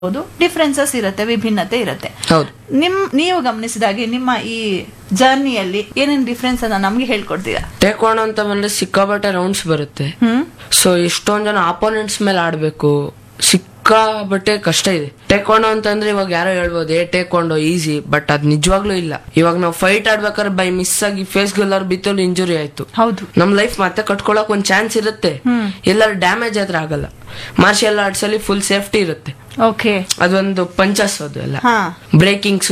differences ಇರುತ್ತೆ ವಿಭಿನ್ನತೆ ಇರುತ್ತೆ ಹೌದು ನಿಮ್ ನೀವು ಗಮನಿಸಿದಾಗೆ ನಿಮ್ಮ ಈ ಜರ್ನಿಯಲ್ಲಿ ಏನೇನ್ ಡಿಫ್ರೆನ್ಸ್ ಅನ್ನ ನಮ್ಗೆ ಹೇಳ್ಕೊಡ್ತೀರಾ ಟೇಕ್ವಾಂಡೋ ಅಂತ ಬಂದ್ರೆ ಸಿಕ್ಕಾಬಟ್ಟೆ ರೌಂಡ್ಸ್ ಬರುತ್ತೆ ಹ್ಮ್ ಸೊ ಎಷ್ಟೊಂದ್ ಜನ ಆಪೋನೆಂಟ್ಸ್ ಮೇಲೆ ಆಡ್ಬೇಕು ಸಿಕ್ಕಾಬಟ್ಟೆ ಕಷ್ಟ ಇದೆ ಟೇಕ್ವಾಂಡೋ ಅಂತಂದ್ರೆ ಇವಾಗ ಯಾರೋ ಹೇಳ್ಬೋದು ಏ ಟೇಕ್ವಾಂಡೋ ಈಸಿ ಬಟ್ ಅದ್ ನಿಜವಾಗ್ಲೂ ಇಲ್ಲ ಇವಾಗ ನಾವು ಫೈಟ್ ಆಡ್ಬೇಕಾದ್ರೆ ಬೈ ಮಿಸ್ ಆಗಿ ಫೇಸ್ ಗಲ್ಲರ್ ಬಿತ್ತಲ್ಲಿ ಇಂಜುರಿ ಆಯ್ತು ಹೌದು ನಮ್ ಲೈಫ್ ಮತ್ತೆ ಕಟ್ಕೊಳಕ್ ಒಂದ್ ಚಾನ್ಸ್ ಇರುತ್ತೆ ಎಲ್ಲರೂ ಡ್ಯಾಮೇಜ್ ಆದ್ರೆ ಆಗಲ್ಲ ಮಾರ್ಷಿಯಲ್ ಆರ್ಟ್ಸ್ ಅಲ್ಲಿ ಫುಲ್ ಸೇಫ್ಟಿ ಇರುತ್ತೆ ಓಕೆ ಅದೊಂದು ಪಂಚಸ್ ಅದು ಎಲ್ಲ ಹಾ ಬ್ರೇಕಿಂಗ್ಸ್